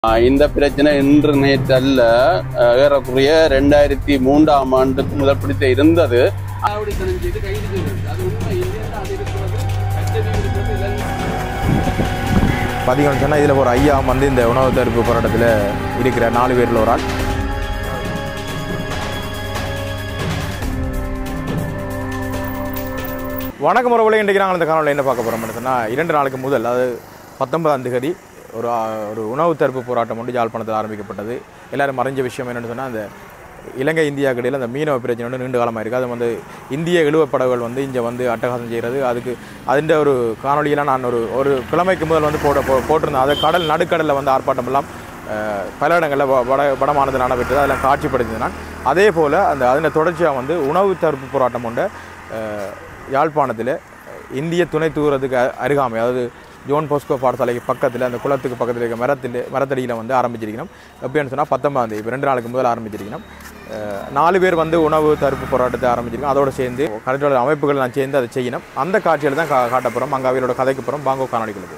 ஆஹ் இந்த பிரச்சனை இன்று நேற்று அல்ல ஆஹ் ஏறக்குறைய ரெண்டாயிரத்தி மூன்றாம் ஆண்டுக்கு முதல் பிடித்த இருந்தது ஆவடித்தனம் செய்து கைது செய்தது அது உண்மை இல்லைன்னா அது இருக்கிறது கச்சேரி இருக்கிறது இலங்கை பார்த்தீங்கன்னு சொன்னால் இதில் ஒரு ஐயா வந்து இந்த உணவு தடுப்பு போராட்டத்தில் இருக்கிற நாலு பேரில் ஒரு ஆள் வணக்கம் உறவுகளை இன்றைக்கு நாங்கள் இந்த காணொலியில் என்ன பார்க்க போகிறோம்னு சொன்னால் இரண்டு நாளுக்கு முதல் அது பத்தொன்பதாம் தேதி ஒரு ஆ, ஒரு உணவு தடுப்பு போராட்டம் ஒன்று யாழ்ப்பாணத்தில் ஆரம்பிக்கப்பட்டது எல்லாரும் மறைஞ்ச விஷயம் என்னென்னு சொன்னால் அந்த இலங்கை இந்தியா இடையில் அந்த மீனவ பிரச்சனை வந்து நீண்ட காலமாக இருக்குது அது வந்து இந்திய இழுவ படகுகள் வந்து இங்கே வந்து அட்டகாசம் செய்கிறது அதுக்கு அதிൻ്റെ ஒரு காணொலியெல்லாம் நான் ஒரு ஒரு கிழமைக்கு முதல் வந்து போட போ போட்டிருந்தேன் அது கடல் நடுக்கடலில் வந்து ஆர்ப்பாட்டம் எல்லாம் அஹ், பல இடங்களில் வ- வட வடமானது நடைபெற்றது அதெல்லாம் காட்சிப்படுத்தினது நான் அதே போல் அந்த அதில் தொடர்ச்சியாக வந்து உணவு தடுப்பு போராட்டம் கொண்ட அஹ், யாழ்ப்பாணத்தில் இந்திய துணை தூரத்துக்கு அ- அருகாமை அதாவது ஜோன் போஸ்கோ பாடசாலைக்கு பக்கத்தில் அந்த குளத்துக்கு பக்கத்தில் இருக்க மரத்தில் மரத்தடியில் வந்து ஆரம்பிச்சிருக்கணும் எப்படின்னு சொன்னால் பத்தொன்பதாம் தேதி இப்போ ரெண்டு நாளுக்கு முதல் ஆரம்பிச்சிருக்கணும் அஹ், நாலு பேர் வந்து உணவு தடுப்பு போராட்டத்தை ஆரம்பிச்சிருக்கோம் அதோடு சேர்ந்து கருத்தோட அமைப்புகள் நான் சேர்ந்து அதை செய்யணும் அந்த காட்சியில் தான் கா காட்ட போகிறோம் அங்கே அவங்களோட கதைக்கு போகிறோம் பாங்கோ காணொலிகளுக்கு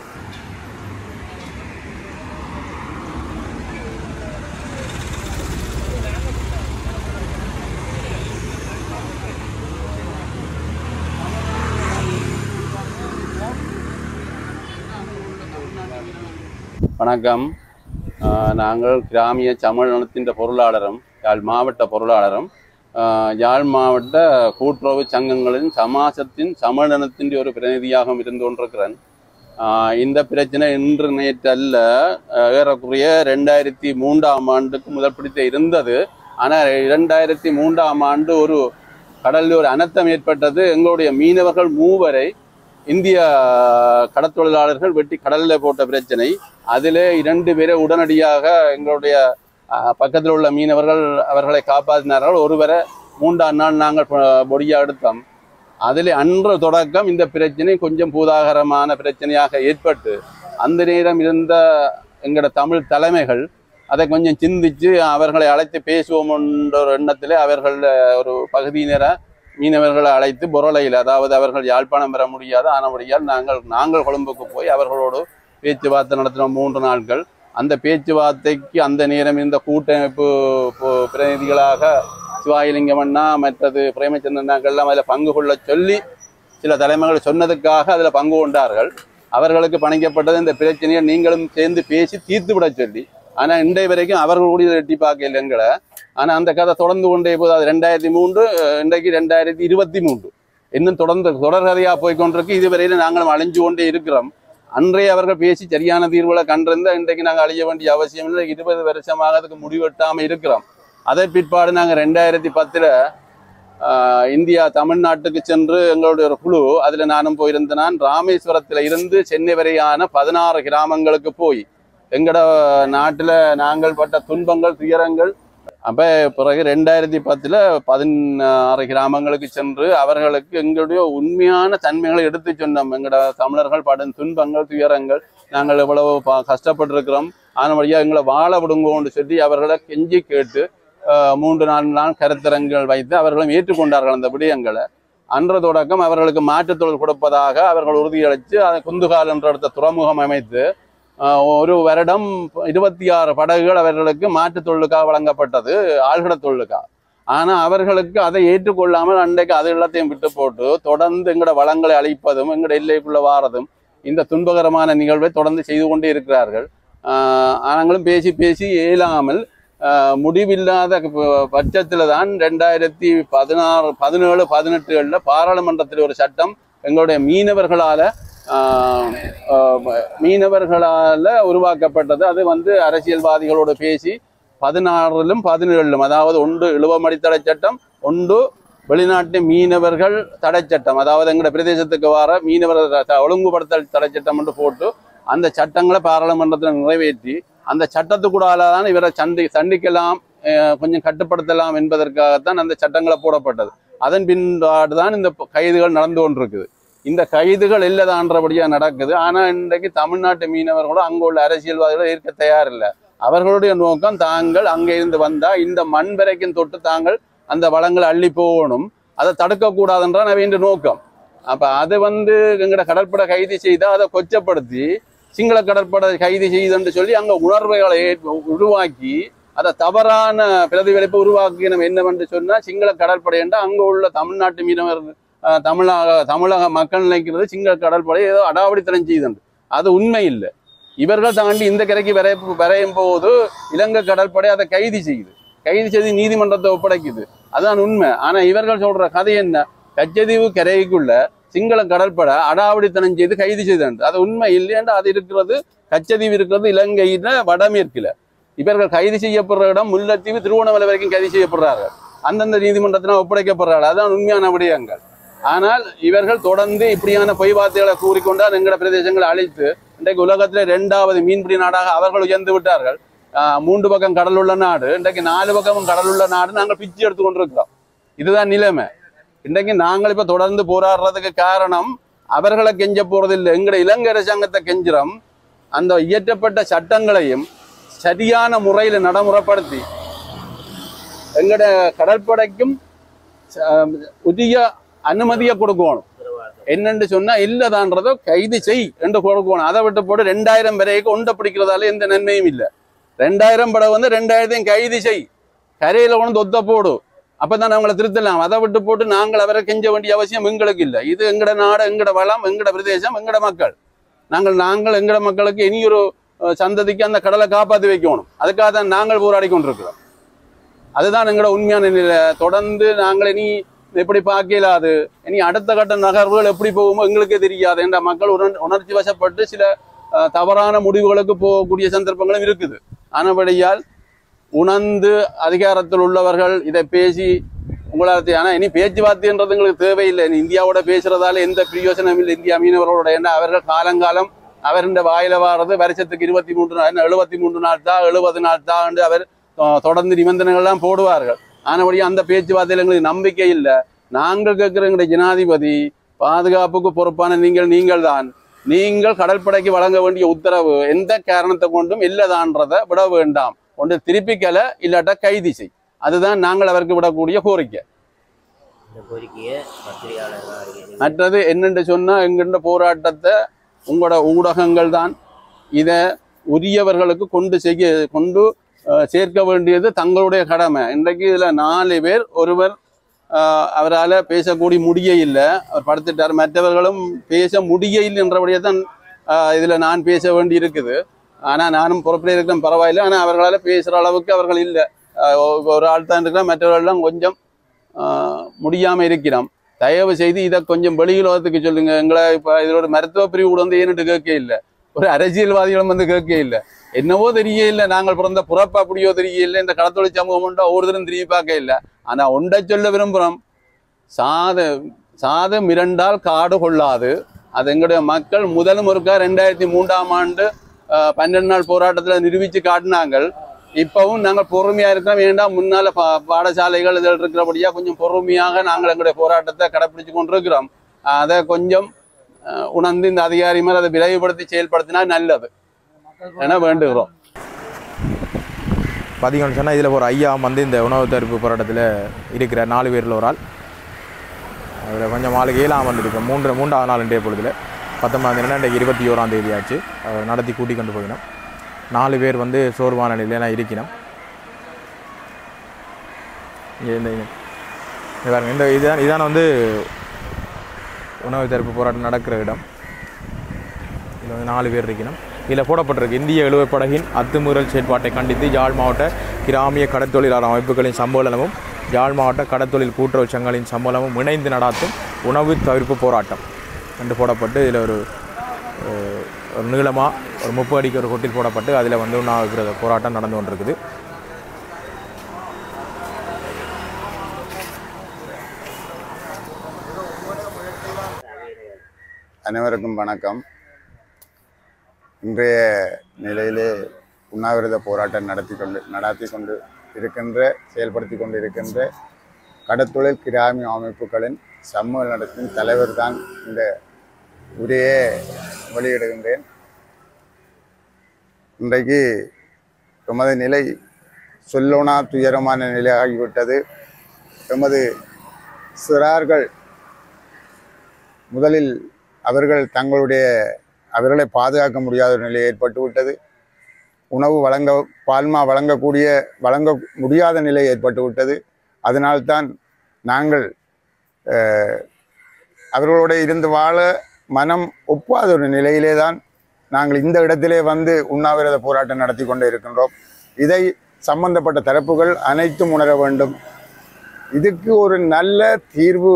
வணக்கம் ஆஹ் நாங்கள் கிராமிய சம்மேளனத்தின் பொருளாளரும் யாழ் மாவட்ட பொருளாளரும் ஆஹ் யாழ் மாவட்ட கூட்டுறவு சங்கங்களின் சமாசத்தின் சம்மேளனத்தின் ஒரு பிரதிநிதியாக இருந்து கொண்டிருக்கிறேன் ஆஹ் இந்த பிரச்சனை இன்று நேற்று அல்ல ஆஹ் ஏறக்குறைய ரெண்டாயிரத்தி மூன்றாம் ஆண்டுக்கு முதல் பிடித்த இருந்தது ஆனால் இரண்டாயிரத்தி மூன்றாம் ஆண்டு ஒரு கடலில் ஒரு அனர்த்தம் ஏற்பட்டது எங்களுடைய மீனவர்கள் மூவரை இந்திய கடற்தொழிலாளர்கள் வெட்டி கடலில் போட்ட பிரச்சனை அதிலே இரண்டு பேரை உடனடியாக எங்களுடைய அஹ், பக்கத்தில் உள்ள மீனவர்கள் அவர்களை காப்பாற்றினார்கள் ஒருவரை மூன்றாம் நாள் நாங்கள் பொ- பொடியா எடுத்தோம் அதில் அன்று தொடக்கம் இந்த பிரச்சனை கொஞ்சம் பூதாகரமான பிரச்சனையாக ஏற்பட்டு அந்த நேரம் இருந்த எங்களோட தமிழ் தலைமைகள் அதை கொஞ்சம் சிந்திச்சு அவர்களை அழைத்து பேசுவோம் என்ற ஒரு எண்ணத்திலே அவர்கள் ஒரு பகுதியினரை மீனவர்களை அழைத்து பொருளையில் அதாவது அவர்கள் யாழ்ப்பாணம் பெற முடியாத ஆனபடியால் நாங்கள் நாங்கள் கொழும்புக்கு போய் அவர்களோடு பேச்சுவார்த்தை நடத்தினோம் மூன்று நாட்கள் அந்த பேச்சுவார்த்தைக்கு அந்த நேரம் இருந்த கூட்டமைப்பு பு- பிரதிநிதிகளாக சிவாயிலிங்கம் அண்ணா மற்றது பிரேமச்சந்திரன் அண்ணாக்கள்லாம் அதில் பங்கு கொள்ள சொல்லி சில தலைமைகள் சொன்னதுக்காக அதில் பங்கு கொண்டார்கள் அவர்களுக்கு பணிக்கப்பட்டது இந்த பிரச்சனையை நீங்களும் சேர்ந்து பேசி தீர்த்து விட சொல்லி ஆனால் இன்றைய வரைக்கும் அவர்கள் கூட இதை எட்டி பார்க்கல எங்களை ஆனால் அந்த கதை தொடர்ந்து கொண்டே போகுது அது ரெண்டாயிரத்தி மூன்று அஹ், இன்றைக்கு ரெண்டாயிரத்தி இருபத்தி மூன்று இன்னும் தொடர்ந்து தொடர்கதையாக போய் கொண்டிருக்கு இதுவரையில நாங்களும் அழிஞ்சு கொண்டே இருக்கிறோம் அன்றே அவர்கள் பேசி சரியான தீர்வுகளை கண்டிருந்தா இன்றைக்கு நாங்கள் அழிய வேண்டிய அவசியம் இல்லை இருபது வருஷமாக அதுக்கு முடிவெட்டாமல் இருக்கிறோம் அதன் பிற்பாடு நாங்கள் ரெண்டாயிரத்தி பத்தில் இந்தியா தமிழ்நாட்டுக்கு சென்று எங்களுடைய ஒரு குழு அதில் நானும் போயிருந்த நான் ராமேஸ்வரத்தில் இருந்து சென்னை வரையான பதினாறு கிராமங்களுக்கு போய் எங்களோட நாட்டில் நாங்கள் பட்ட துன்பங்கள் துயரங்கள் அப்போ பிறகு ரெண்டாயிரத்தி பத்தில் பதினாறு கிராமங்களுக்கு சென்று அவர்களுக்கு எங்களுடைய உண்மையான தன்மைகளை எடுத்து சொன்னோம் எங்களோட தமிழர்கள் படும் துன்பங்கள் துயரங்கள் நாங்கள் எவ்வளவு பா- கஷ்டப்பட்டிருக்கிறோம் ஆனபடியாக எங்களை வாழ விடுங்கோன்னு சொல்லி அவர்களை கெஞ்சி கேட்டு ஆஹ், மூன்று நான்கு நாள் கருத்தரங்குகள் வைத்து அவர்களும் ஏற்றுக்கொண்டார்கள் அந்த விடயங்களை அன்று தொடக்கம் அவர்களுக்கு மாற்றுத் தொழில் கொடுப்பதாக அவர்கள் உறுதியளித்து அதை குந்துகால் என்ற இடத்த துறைமுகம் அமைத்து ஆஹ், ஒரு வருடம் இருபத்தி ஆறு படகுகள் அவர்களுக்கு மாற்றுத் தொழிலுக்காக வழங்கப்பட்டது ஆழ்கட தொழிலுக்காக ஆனா அவர்களுக்கு அதை ஏற்றுக்கொள்ளாமல் அன்றைக்கு அது எல்லாத்தையும் விட்டு போட்டு தொடர்ந்து எங்களோட வளங்களை அழிப்பதும் எங்களோட எல்லைக்குள்ள வாரதும் இந்த துன்பகரமான நிகழ்வை தொடர்ந்து செய்து கொண்டே இருக்கிறார்கள் ஆஹ் நாங்களும் பேசி பேசி இயலாமல் ஆஹ் முடிவில்லாத பட்சத்தில் தான் ரெண்டாயிரத்தி பதினாறு பதினேழு பதினெட்டுகளில் பாராளுமன்றத்தில் ஒரு சட்டம் எங்களுடைய மீனவர்களால் மீனவர்களால் உருவாக்கப்பட்டது அது வந்து அரசியல்வாதிகளோடு பேசி பதினாறிலும் பதினேழிலும் அதாவது ஒன்று இழுவமடி தடை சட்டம் ஒன்று வெளிநாட்டு மீனவர்கள் தடை சட்டம் அதாவது எங்களோட பிரதேசத்துக்கு வர மீனவர்கள் த- ஒழுங்குபடுத்தல் தடை சட்டம் என்று போட்டு அந்த சட்டங்களை பாராளுமன்றத்தில் நிறைவேற்றி அந்த சட்டத்துக்கூடால தான் இவரை சண்டி சண்டிக்கலாம் அஹ், கொஞ்சம் கட்டுப்படுத்தலாம் என்பதற்காகத்தான் அந்த சட்டங்களை போடப்பட்டது அதன் பின்பாடு தான் இந்த ப- கைதுகள் நடந்து கொண்டிருக்குது இந்த கைதுகள் இல்லதான்றபடியா நடக்குது ஆனா இன்றைக்கு தமிழ்நாட்டு மீனவர்களும் அங்க உள்ள அரசியல்வாதிகளும் ஏற்க தயாரில்லை அவர்களுடைய நோக்கம் தாங்கள் அங்கே இருந்து வந்தா இந்த மண் வரைக்கும் தொட்டு தாங்கள் அந்த வளங்களை அள்ளி போகணும் அதை தடுக்கக்கூடாதுன்றான் அவன் நோக்கம் அப்ப அது வந்து எங்கட கடற்படை கைது செய்தா அதை கொச்சப்படுத்தி சிங்கள கடற்படை கைது செய்யுதுன்னு சொல்லி அங்க உணர்வுகளை ஏற்ப- உருவாக்கி அதை தவறான பிரதிபலிப்பை உருவாக்கினோம் என்னவென்று சொன்னா சிங்கள கடற்படை என்றால் அங்க உள்ள தமிழ்நாட்டு மீனவர் அஹ், தமிழக தமிழக மக்கள் நினைக்கிறது சிங்கள கடற்படை ஏதோ அடாவடித்தனம் செய்யுதுண்டு அது உண்மை இல்லை இவர்கள் தாண்டி இந்த கரைக்கு வரைய வரையும் போது இலங்கை கடற்படை அதை கைது செய்யுது கைது செய்து நீதிமன்றத்தை ஒப்படைக்குது அதான் உண்மை ஆனா இவர்கள் சொல்ற கதை என்ன கச்சதீவு கரைக்குள்ள சிங்கள கடற்படை அடாவடித்தனம் செய்து கைது செய்தாண்டு அது உண்மை இல்லையாண்டு அது இருக்கிறது கச்சதீவு இருக்கிறது இலங்கையில வடமேற்குல இவர்கள் கைது செய்யப்படுற இடம் முல்லைத்தீவு திருவண்ணாமலை வரைக்கும் கைது செய்யப்படுறார்கள் அந்தந்த நீதிமன்றத்தினால் ஒப்படைக்கப்படுறார்கள் அதான் உண்மையான விடயங்கள் ஆனால் இவர்கள் தொடர்ந்து இப்படியான பொய் வார்த்தைகளை கூறிக்கொண்டால் எங்கட பிரதேசங்களை அழித்து இன்றைக்கு உலகத்திலே இரண்டாவது மீன்பிடி நாடாக அவர்கள் உயர்ந்து விட்டார்கள் ஆஹ் மூன்று பக்கம் கடல் உள்ள நாடு இன்றைக்கு நாலு பக்கமும் கடல் உள்ள நாடு நாங்கள் பிச்சு எடுத்து கொண்டிருக்கிறோம் இதுதான் நிலைமை இன்றைக்கு நாங்கள் இப்ப தொடர்ந்து போராடுறதுக்கு காரணம் அவர்களை கெஞ்ச போறதில்லை எங்கட இலங்கை அரசாங்கத்தை கெஞ்சுறோம் அந்த இயற்றப்பட்ட சட்டங்களையும் சரியான முறையில நடைமுறைப்படுத்தி எங்கட கடற்படைக்கும் ச- உரிய அனுமதியை கொடுக்கணும் என்னன்னு சொன்னா இல்லதான்றத கைது செய் என்று கொடுக்கணும் அதை விட்டு போட்டு ரெண்டாயிரம் வரைக்கும் உண்டை பிடிக்கிறதால எந்த நன்மையும் இல்லை ரெண்டாயிரம் படம் வந்து ரெண்டாயிரத்தையும் கைது செய் கரையில கொண்டு ஒத்த போடு அப்பதான் அவங்களை திருத்தலாம் அதை விட்டு போட்டு நாங்கள் அவரை கெஞ்ச வேண்டிய அவசியம் எங்களுக்கு இல்லை இது எங்கட நாடு எங்கட வளம் எங்கட பிரதேசம் எங்கட மக்கள் நாங்கள் நாங்கள் எங்கட மக்களுக்கு இனி ஒரு அஹ், சந்ததிக்கு அந்த கடலை காப்பாற்றி வைக்கணும் அதுக்காக தான் நாங்கள் போராடி கொண்டிருக்கிறோம் அதுதான் எங்களோட உண்மையான நிலை தொடர்ந்து நாங்கள் இனி எப்படி பார்க்கலாது இனி அடுத்த கட்ட நகர்வுகள் எப்படி போகுமோ எங்களுக்கே தெரியாது என்ற மக்கள் உணர் உணர்ச்சி வசப்பட்டு சில அஹ், தவறான முடிவுகளுக்கு போகக்கூடிய சந்தர்ப்பங்களும் இருக்குது ஆனபடியால் உணர்ந்து அதிகாரத்தில் உள்ளவர்கள் இதை பேசி உங்களால் ஆனா இனி பேச்சுவார்த்தைன்றது எங்களுக்கு தேவையில்லை இனி இந்தியாவோட பேசுறதால எந்த பிரயோஜனம் இல்லை இந்தியா மீனவர்களோட ஏன்னா அவர்கள் காலங்காலம் அவருடைய வாயில வாரது வருஷத்துக்கு இருபத்தி மூன்று நாள் எழுபத்தி மூன்று நாள் தான் எழுபது நாள் தான் என்று அவர் தொ- தொடர்ந்து நிபந்தனைகள்லாம் போடுவார்கள் ஆனபடி அந்த பேச்சுவார்த்தையில் எங்களுக்கு நம்பிக்கை இல்லை நாங்கள் கேட்கிற எங்களுடைய ஜனாதிபதி பாதுகாப்புக்கு பொறுப்பான நீங்கள் நீங்கள் தான் நீங்கள் கடற்படைக்கு வழங்க வேண்டிய உத்தரவு எந்த காரணத்தை கொண்டும் இல்லதான்றதை விட வேண்டாம் ஒன்று திருப்பிக்கல இல்லாட்டா கைது செய் அதுதான் நாங்கள் அவருக்கு விடக்கூடிய கோரிக்கை இந்த கோரிக்கையை பத்திரிகையாளர்கள் அறிக்கை மற்றது என்னென்று சொன்னா எங்கெண்ட போராட்டத்தை உங்களோட ஊடகங்கள் தான் இதை உரியவர்களுக்கு கொண்டு செய்ய கொண்டு அஹ், சேர்க்க வேண்டியது தங்களுடைய கடமை இன்றைக்கு இதுல நாலு பேர் ஒருவர் அவரால் பேசக்கூடிய முடிய இல்லை அவர் படுத்துட்டார் மற்றவர்களும் பேச முடிய இல்லை என்றபடியே தான் அஹ், இதுல நான் பேச வேண்டி இருக்குது ஆனா நானும் பொறுப்பில் இருக்கிறேன் பரவாயில்லை ஆனா அவர்களால் பேசுற அளவுக்கு அவர்கள் இல்லை அஹ், ஒ- ஒரு ஆள் தான் இருக்கிறார் மற்றவர்கள்லாம் கொஞ்சம் அஹ், முடியாம இருக்கிறோம் தயவு செய்து இதை கொஞ்சம் வெளியுலகத்துக்கு சொல்லுங்க எங்களை இப்ப இதுல ஒரு மருத்துவ பிரிவு கூட வந்து ஏன்னுட்டு கேட்க இல்லை ஒரு அரசியல்வாதிகளும் வந்து கேட்க இல்லை என்னவோ தெரிய இல்லை நாங்கள் பிறந்த புறப்பு அப்படியோ தெரிய இல்லை இந்த கடத்தொழில் சமூகம் உண்டா ஒருத்தரும் திரும்பி பார்க்க இல்லை ஆனா ஒன்றை சொல்ல விரும்புகிறோம் சாத சாதம் இரண்டால் காடு கொள்ளாது அது எங்களுடைய மக்கள் முதலும் ஒருக்கா ரெண்டாயிரத்தி மூன்றாம் ஆண்டு அஹ், பன்னெண்டு நாள் போராட்டத்துல நிரூபிச்சு காட்டினாங்கள் இப்பவும் நாங்கள் பொறுமையா இருக்கிறோம் வேண்டாம் முன்னால பா- பாடசாலைகள் இதில் இருக்கிறபடியா கொஞ்சம் பொறுமையாக நாங்கள் எங்களுடைய போராட்டத்தை கடைப்பிடிச்சு கொண்டிருக்கிறோம் அதை கொஞ்சம் அஹ், உணர்ந்து இந்த அதிகாரி மேல் அதை விரைவுபடுத்தி செயல்படுத்தினா நல்லது என வேண்டுகிறோம் பார்த்தீங்கன்னு சொன்னால் இதில் ஒரு ஐயா வந்து இந்த உணவு தடுப்பு போராட்டத்தில் இருக்கிற நாலு பேரில் ஒரு ஆள் அதில் கொஞ்சம் ஆளுக்கு ஏழாம் வந்திருக்கோம் மூன்று மூன்றாவது நாள் இன்றைய பொழுதுல பத்தொன்பதாம் தேதி இன்றைக்கு இருபத்தி ஓராம் தேதி ஆச்சு அவர் நடத்தி கூட்டி கொண்டு போயினோம் நாலு பேர் வந்து சோர்வான நிலையில் நான் இருக்கணும் இங்கே இந்த இந்த- இங்க பாருங்க இந்த இதுதான் இதான வந்து உணவு தடுப்பு போராட்டம் நடக்கிற இடம் இதில் வந்து நாலு பேர் இருக்கணும் இதில் போடப்பட்டிருக்கு இந்திய இழுவைப் படகின் அத்துமீறல் செயற்பாட்டை கண்டித்து யாழ் மாவட்ட கிராமிய கடற்தொழிலாளர் அமைப்புகளின் சம்மேளனமும் யாழ் மாவட்ட கடற்தொழில் கூட்டுறவு சங்கங்களின் சம்மேளனமும் இணைந்து நடாத்தும் உணவு தவிர்ப்பு போராட்டம் என்று போடப்பட்டு இதில் ஒரு அஹ், ஒரு நீளமாக ஒரு முப்பது அடிக்கு ஒரு கொட்டில் போடப்பட்டு அதில் வந்து உண்ணாவிரத போராட்டம் நடந்து கொண்டிருக்குது அனைவருக்கும் வணக்கம் இன்றைய நிலையிலே உண்ணாவிரத போராட்டம் நடத்தி கொண்டு நடத்தி கொண்டு இருக்கின்ற செயல்படுத்தி கொண்டு இருக்கின்ற கடத்தொழில் கிராமிய அமைப்புகளின் சம்மேளனத்தின் தலைவர் தான் இந்த உரையை வெளியிடுகின்றேன் இன்றைக்கு எமது நிலை சொல்லோனா துயரமான நிலையாகிவிட்டது எமது சிறார்கள் முதலில் அவர்கள் தங்களுடைய அவர்களை பாதுகாக்க முடியாத ஒரு நிலை ஏற்பட்டு விட்டது உணவு வழங்க பால்மா வழங்கக்கூடிய வழங்க முடியாத நிலை ஏற்பட்டு விட்டது அதனால்தான் நாங்கள் அஹ், அவர்களோட இருந்து வாழ மனம் ஒப்பாத ஒரு நிலையிலே தான் நாங்கள் இந்த இடத்திலே வந்து உண்ணாவிரத போராட்டம் நடத்தி கொண்டு இருக்கின்றோம் இதை சம்பந்தப்பட்ட தரப்புகள் அனைத்தும் உணர வேண்டும் இதுக்கு ஒரு நல்ல தீர்வு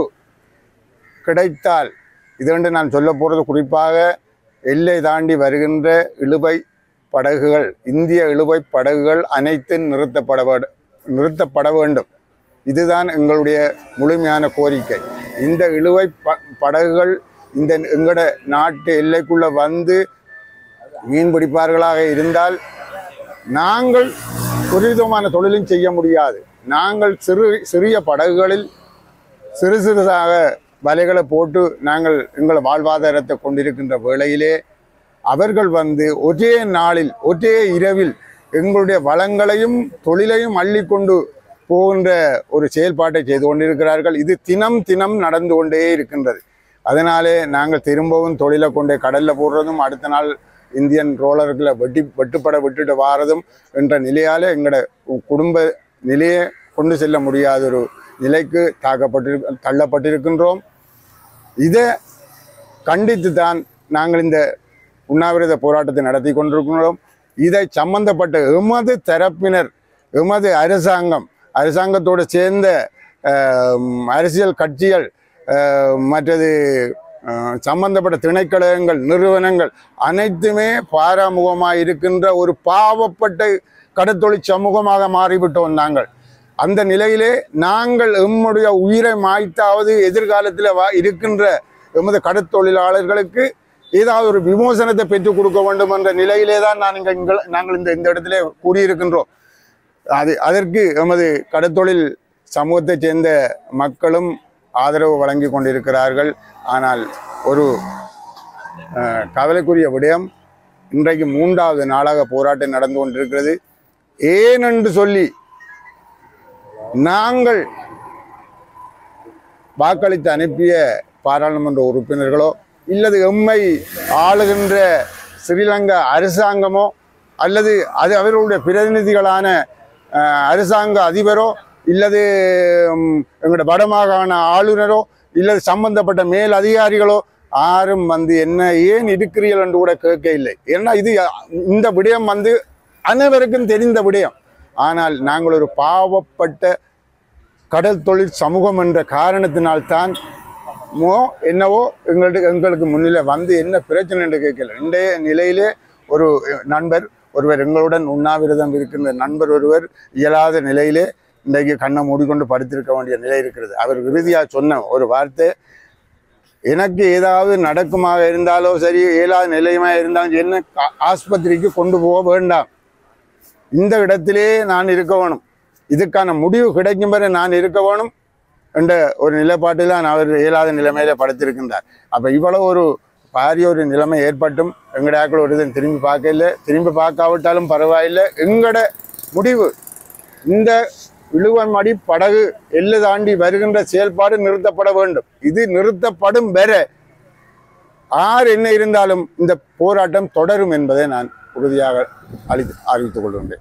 கிடைத்தால் இது என்று நான் சொல்ல போகிறது குறிப்பாக எல்லை தாண்டி வருகின்ற இழுவை படகுகள் இந்திய இழுவை படகுகள் அனைத்தும் நிறுத்தப்பட வேட- நிறுத்தப்பட வேண்டும் இதுதான் எங்களுடைய முழுமையான கோரிக்கை இந்த இழுவை ப படகுகள் இந்த எங்களோட நாட்டு எல்லைக்குள்ள வந்து மீன் பிடிப்பார்களாக இருந்தால் நாங்கள் துரிதமான தொழிலும் செய்ய முடியாது நாங்கள் சிறு சிறிய படகுகளில் சிறு சிறிதாக வலைகளை போட்டு நாங்கள் எங்கள் வாழ்வாதாரத்தை கொண்டிருக்கின்ற வேளையிலே அவர்கள் வந்து ஒரே நாளில் ஒரே இரவில் எங்களுடைய வளங்களையும் தொழிலையும் அள்ளிக்கொண்டு போகின்ற ஒரு செயல்பாட்டை செய்து கொண்டிருக்கிறார்கள் இது தினம் தினம் நடந்து கொண்டே இருக்கின்றது அதனாலே நாங்கள் திரும்பவும் தொழிலை கொண்டே கடலில் போடுறதும் அடுத்த நாள் இந்தியன் ரோலர்களை வெட்டி வெட்டுப்பட விட்டுட்டு வாரதும் என்ற நிலையாலே எங்களோட குடும்ப நிலையை கொண்டு செல்ல முடியாத ஒரு நிலைக்கு தாக்கப்பட்டிரு தள்ளப்பட்டிருக்கின்றோம் இதை கண்டித்து தான் நாங்கள் இந்த உண்ணாவிரத போராட்டத்தை நடத்தி கொண்டிருக்கிறோம் இதை சம்பந்தப்பட்ட எமது தரப்பினர் எமது அரசாங்கம் அரசாங்கத்தோடு சேர்ந்த அஹ், அரசியல் கட்சிகள் அஹ், மற்றது அஹ், சம்பந்தப்பட்ட திணைக்களங்கள் நிறுவனங்கள் அனைத்துமே பாராமுகமாக இருக்கின்ற ஒரு பாவப்பட்ட கடத்தொழில் சமூகமாக மாறிவிட்டோம் நாங்கள் அந்த நிலையிலே நாங்கள் எம்முடைய உயிரை மாய்த்தாவது எதிர்காலத்தில் வா இருக்கின்ற எமது கடற்தொழிலாளர்களுக்கு ஏதாவது ஒரு விமோசனத்தை பெற்றுக் கொடுக்க வேண்டும் என்ற நிலையிலே தான் நான் இங்க இங்க- நாங்கள் இந்த இந்த இடத்திலே கூடியிருக்கின்றோம் அது அதற்கு எமது கடற்தொழில் சமூகத்தைச் சேர்ந்த மக்களும் ஆதரவு வழங்கி கொண்டிருக்கிறார்கள் ஆனால் ஒரு அஹ், கவலைக்குரிய விடயம் இன்றைக்கு மூன்றாவது நாளாக போராட்டம் நடந்து கொண்டிருக்கிறது ஏனென்று சொல்லி நாங்கள் வாக்களித்து அனுப்பிய பாராளுமன்ற உறுப்பினர்களோ இல்லது எம்மை ஆளுகின்ற ஸ்ரீலங்கா அரசாங்கமோ அல்லது அது அவர்களுடைய பிரதிநிதிகளான அஹ், அரசாங்க அதிபரோ இல்லது ம், எங்களுடைய வடமாகாண ஆளுநரோ இல்லது சம்பந்தப்பட்ட மேல் அதிகாரிகளோ யாரும் வந்து என்ன ஏன் இருக்கிறீர்கள் என்று கூட கேட்க இல்லை ஏன்னா இது இந்த விடயம் வந்து அனைவருக்கும் தெரிந்த விடயம் ஆனால் நாங்கள் ஒரு பாவப்பட்ட கடல் தொழில் சமூகம் என்ற காரணத்தினால்தான் மோ என்னவோ எங்களுக்கு எங்களுக்கு முன்னிலை வந்து என்ன பிரச்சனை என்று கேட்கல இன்றைய நிலையிலே ஒரு நண்பர் ஒருவர் எங்களுடன் உண்ணாவிரதம் இருக்கின்ற நண்பர் ஒருவர் இயலாத நிலையிலே இன்றைக்கு கண்ணை மூடிக்கொண்டு படுத்திருக்க வேண்டிய நிலை இருக்கிறது அவர் இறுதியாக சொன்ன ஒரு வார்த்தை எனக்கு ஏதாவது நடக்குமாக இருந்தாலோ சரி இயலாத நிலையமாக இருந்தாலும் என்ன ஆ- ஆஸ்பத்திரிக்கு கொண்டு போக வேண்டாம் இந்த இடத்திலே நான் இருக்க வேணும் இதுக்கான முடிவு கிடைக்கும் வரை நான் இருக்க வேணும் என்ற ஒரு நிலைப்பாட்டில் தான் அவர் இயலாத நிலைமையில படுத்திருக்கின்றார் அப்போ இவ்வளவு ஒரு பாரிய ஒரு நிலைமை ஏற்பட்டும் எங்கடாக்கள் ஒரு இதன் திரும்பி பார்க்கல திரும்பி பார்க்காவிட்டாலும் பரவாயில்லை எங்கட முடிவு இந்த இழுவமடி படகு எல்லை தாண்டி வருகின்ற செயல்பாடு நிறுத்தப்பட வேண்டும் இது நிறுத்தப்படும் வர ஆர் என்ன இருந்தாலும் இந்த போராட்டம் தொடரும் என்பதை நான் உறுதியாக அளி அறிவித்துக் கொள்கின்றேன்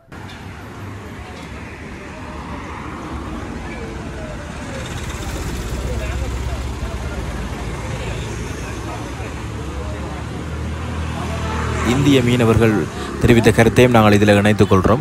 இந்திய மீனவர்கள் தெரிவித்த கருத்தையும் நாங்கள் இதில் இணைத்துக் கொள்கிறோம்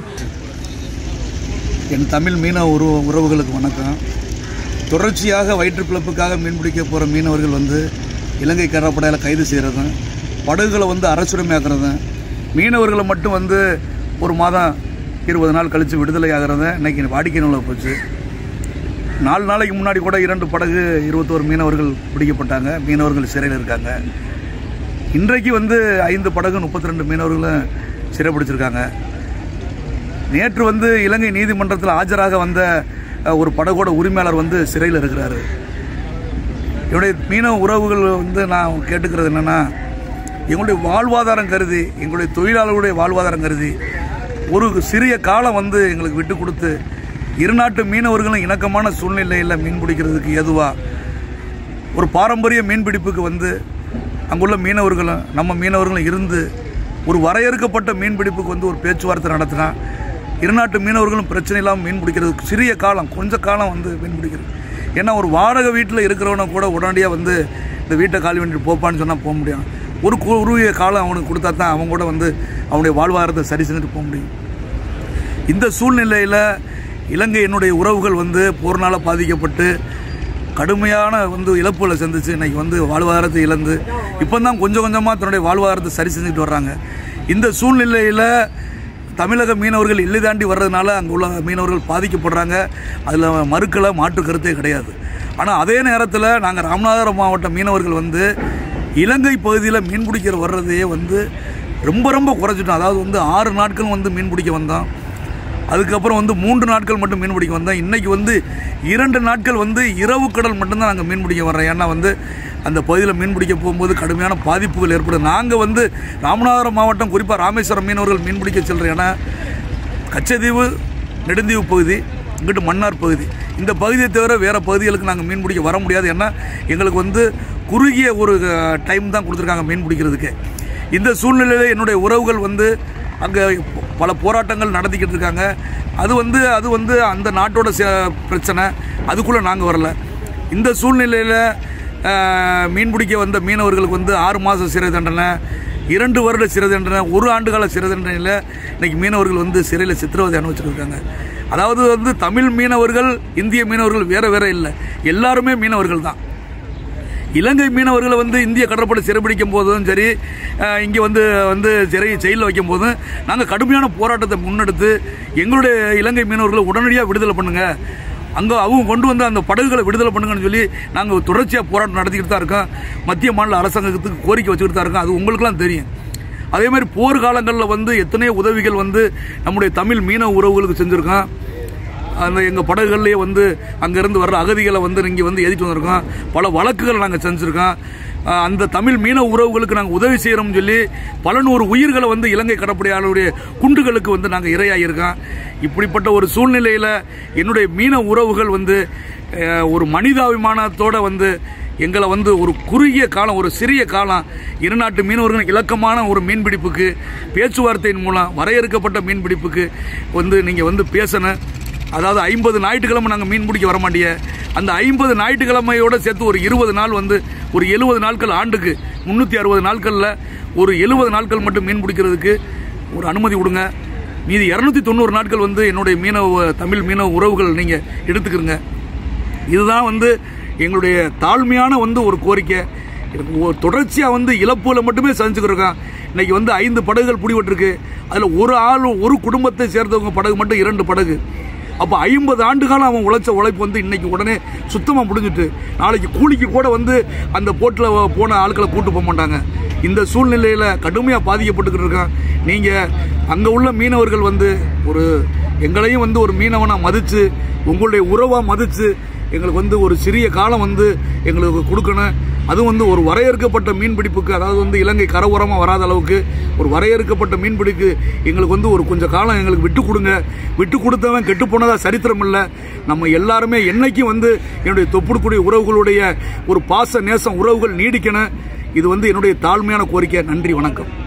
என் தமிழ் மீனவ உறவு உறவுகளுக்கு வணக்கம் தொடர்ச்சியாக வயிற்றுப்பிழப்புக்காக மீன்பிடிக்க போகிற மீனவர்கள் வந்து இலங்கை கடற்படையில் கைது செய்கிறதும் படகுகளை வந்து அரசுரிமையாக்குறதும் மீனவர்களை மட்டும் வந்து ஒரு மாதம் இருபது நாள் கழித்து விடுதலை ஆகிறத இன்னைக்கு வாடிக்கை நூலில் போச்சு நாலு நாளைக்கு முன்னாடி கூட இரண்டு படகு இருபத்தோரு மீனவர்கள் பிடிக்கப்பட்டாங்க மீனவர்கள் சிறையில் இருக்காங்க இன்றைக்கு வந்து ஐந்து படகு முப்பத்தி ரெண்டு மீனவர்களும் சிறைப்பிடிச்சிருக்காங்க நேற்று வந்து இலங்கை நீதிமன்றத்தில் ஆஜராக வந்த அஹ், ஒரு படகோட உரிமையாளர் வந்து சிறையில் இருக்கிறாரு என்னுடைய மீனவ உறவுகள் வந்து நான் கேட்டுக்கிறது என்னென்னா எங்களுடைய வாழ்வாதாரம் கருதி எங்களுடைய தொழிலாளர்களுடைய வாழ்வாதாரம் கருதி ஒரு சிறிய காலம் வந்து எங்களுக்கு விட்டு கொடுத்து இரு நாட்டு மீனவர்களும் இணக்கமான சூழ்நிலையில் மீன் பிடிக்கிறதுக்கு ஏதுவாக ஒரு பாரம்பரிய மீன்பிடிப்புக்கு வந்து அங்குள்ள மீனவர்களும் நம்ம மீனவர்களும் இருந்து ஒரு வரையறுக்கப்பட்ட மீன்பிடிப்புக்கு வந்து ஒரு பேச்சுவார்த்தை நடத்தினா இருநாட்டு மீனவர்களும் பிரச்சனை இல்லாமல் மீன் பிடிக்கிறது சிறிய காலம் கொஞ்ச காலம் வந்து மீன் பிடிக்கிறது ஏன்னா ஒரு வாடகை வீட்டில் இருக்கிறவனை கூட உடனடியாக வந்து இந்த வீட்டை காலி பண்ணிட்டு போப்பான்னு சொன்னால் போக முடியும் ஒரு குறுகிய காலம் அவனுக்கு கொடுத்தா தான் அவன் கூட வந்து அவனுடைய வாழ்வாதாரத்தை சரி செஞ்சுட்டு போக முடியும் இந்த சூழ்நிலையில் இலங்கையினுடைய உறவுகள் வந்து போர்னால பாதிக்கப்பட்டு கடுமையான வந்து இழப்புகளை சந்திச்சு இன்னைக்கு வந்து வாழ்வாதாரத்தை இழந்து இப்போ தான் கொஞ்சம் கொஞ்சமாக தன்னுடைய வாழ்வாதாரத்தை சரி செஞ்சுட்டு வர்றாங்க இந்த சூழ்நிலையில் தமிழக மீனவர்கள் எல்லை தாண்டி வர்றதுனால அங்கே உள்ள மீனவர்கள் பாதிக்கப்படுறாங்க அதில் மறுக்கலை மாற்று கருத்தே கிடையாது ஆனால் அதே நேரத்தில் நாங்கள் ராமநாதபுரம் மாவட்ட மீனவர்கள் வந்து இலங்கை பகுதியில் மீன் பிடிக்கிற வர்றதையே வந்து ரொம்ப ரொம்ப குறைச்சிட்டோம் அதாவது வந்து ஆறு நாட்கள் வந்து மீன் பிடிக்க வந்தோம் அதுக்கப்புறம் வந்து மூன்று நாட்கள் மட்டும் மீன் பிடிக்க வந்தோம் இன்றைக்கி வந்து இரண்டு நாட்கள் வந்து இரவு கடல் மட்டும்தான் நாங்கள் மீன் பிடிக்க வர்றோம் ஏன்னா வந்து அந்த பகுதியில் மீன் பிடிக்க போகும்போது கடுமையான பாதிப்புகள் ஏற்படும் நாங்கள் வந்து ராமநாதபுரம் மாவட்டம் குறிப்பாக ராமேஸ்வரம் மீனவர்கள் மீன் பிடிக்க செல்கிற ஏன்னா கச்சத்தீவு நெடுந்தீவு பகுதி இங்கிட்டு மன்னார் பகுதி இந்த பகுதியை தவிர வேறு பகுதிகளுக்கு நாங்கள் மீன் பிடிக்க வர முடியாது ஏன்னா எங்களுக்கு வந்து குறுகிய ஒரு டைம் தான் கொடுத்துருக்காங்க மீன் பிடிக்கிறதுக்கு இந்த சூழ்நிலையில் என்னுடைய உறவுகள் வந்து அங்கே பல போராட்டங்கள் நடத்திக்கிட்டு இருக்காங்க அது வந்து அது வந்து அந்த நாட்டோட ச- பிரச்சனை அதுக்குள்ளே நாங்கள் வரல இந்த சூழ்நிலையில் ஆஹ், மீன் பிடிக்க வந்த மீனவர்களுக்கு வந்து ஆறு மாதம் சிறை தண்டனை இரண்டு வருட சிறை தண்டனை ஒரு ஆண்டு கால சிறை தண்டனையில் இன்னைக்கு மீனவர்கள் வந்து சிறையில் சித்திரவதை அனுபவிச்சிருக்காங்க அதாவது வந்து தமிழ் மீனவர்கள் இந்திய மீனவர்கள் வேற வேற இல்லை எல்லாருமே மீனவர்கள் தான் இலங்கை மீனவர்களை வந்து இந்திய கடற்படை சிறைபிடிக்கும் போதும் சரி இங்கே வந்து வந்து சிறை ஜெயிலில் வைக்கும் போதும் நாங்கள் கடுமையான போராட்டத்தை முன்னெடுத்து எங்களுடைய இலங்கை மீனவர்களை உடனடியாக விடுதலை பண்ணுங்க அங்கே அவங்க கொண்டு வந்த அந்த படகுகளை விடுதலை பண்ணுங்கன்னு சொல்லி நாங்கள் தொடர்ச்சியாக போராட்டம் நடத்திக்கிட்டு தான் இருக்கோம் மத்திய மாநில அரசாங்கத்துக்கு கோரிக்கை வச்சுக்கிட்டு தான் இருக்கோம் அது உங்களுக்குலாம் தெரியும் அதே மாதிரி போர் காலங்களில் வந்து எத்தனையோ உதவிகள் வந்து நம்முடைய தமிழ் மீனவ உறவுகளுக்கு செஞ்சுருக்கோம் அந்த எங்கள் படகுகள்லேயே வந்து அங்கேருந்து வர்ற அகதிகளை வந்து இங்கே வந்து ஏற்றிட்டு வந்திருக்கோம் பல வழக்குகள் நாங்கள் செஞ்சுருக்கோம் அஹ் அந்த தமிழ் மீனவ உறவுகளுக்கு நாங்கள் உதவி செய்கிறோம்னு சொல்லி பல நூறு உயிர்களை வந்து இலங்கை கடற்படையாளருடைய குண்டுகளுக்கு வந்து நாங்கள் இரையாகியிருக்கோம் இப்படிப்பட்ட ஒரு சூழ்நிலையில் என்னுடைய மீனவ உறவுகள் வந்து அஹ், ஒரு மனிதாபிமானத்தோட வந்து எங்களை வந்து ஒரு குறுகிய காலம் ஒரு சிறிய காலம் இருநாட்டு மீனவர்கள் இலக்கமான ஒரு மீன்பிடிப்புக்கு பேச்சுவார்த்தையின் மூலம் வரையறுக்கப்பட்ட மீன்பிடிப்புக்கு வந்து நீங்கள் வந்து பேசணும் அதாவது ஐம்பது ஞாயிற்றுக்கிழமை நாங்கள் மீன் பிடிக்க வர மாட்டிய அந்த ஐம்பது ஞாயிற்றுக்கிழமையோட சேர்த்து ஒரு இருபது நாள் வந்து ஒரு எழுபது நாட்கள் ஆண்டுக்கு முந்நூற்றி அறுபது நாட்களில் ஒரு எழுபது நாட்கள் மட்டும் மீன் பிடிக்கிறதுக்கு ஒரு அனுமதி கொடுங்க மீதி இரநூத்தி தொண்ணூறு நாட்கள் வந்து என்னுடைய மீனவ தமிழ் மீனவ உறவுகள் நீங்கள் எடுத்துக்கிறங்க இதுதான் வந்து எங்களுடைய தாழ்மையான வந்து ஒரு கோரிக்கை எனக்கு ஒரு தொடர்ச்சியாக வந்து இழப்புகளை மட்டுமே சந்திச்சுக்கிறோம் இன்னைக்கு வந்து ஐந்து படகுகள் பிடிபட்டிருக்கு அதில் ஒரு ஆள் ஒரு குடும்பத்தை சேர்ந்தவங்க படகு மட்டும் இரண்டு படகு அப்போ ஐம்பது ஆண்டு காலம் அவன் உழைச்ச உழைப்பு வந்து இன்னைக்கு உடனே சுத்தமாக முடிஞ்சிட்டு நாளைக்கு கூலிக்கு கூட வந்து அந்த போட்டில் போன ஆட்களை கூட்டு போக மாட்டாங்க இந்த சூழ்நிலையில் கடுமையாக பாதிக்கப்பட்டுக்கிட்டு இருக்கான் நீங்கள் அங்கே உள்ள மீனவர்கள் வந்து ஒரு எங்களையும் வந்து ஒரு மீனவனாக மதித்து உங்களுடைய உறவாக மதித்து எங்களுக்கு வந்து ஒரு சிறிய காலம் வந்து எங்களுக்கு கொடுக்கணும் அதுவும் வந்து ஒரு வரையறுக்கப்பட்ட மீன்பிடிப்புக்கு அதாவது வந்து இலங்கை கரவுரமாக வராத அளவுக்கு ஒரு வரையறுக்கப்பட்ட மீன்பிடிக்கு எங்களுக்கு வந்து ஒரு கொஞ்சம் காலம் எங்களுக்கு விட்டு கொடுங்க விட்டு கொடுத்தவன் கெட்டு போனதா சரித்திரம் இல்லை நம்ம எல்லாருமே என்னைக்கும் வந்து என்னுடைய தொப்புடுக்கூடிய உறவுகளுடைய ஒரு பாச நேசம் உறவுகள் நீடிக்கணும் இது வந்து என்னுடைய தாழ்மையான கோரிக்கை நன்றி வணக்கம்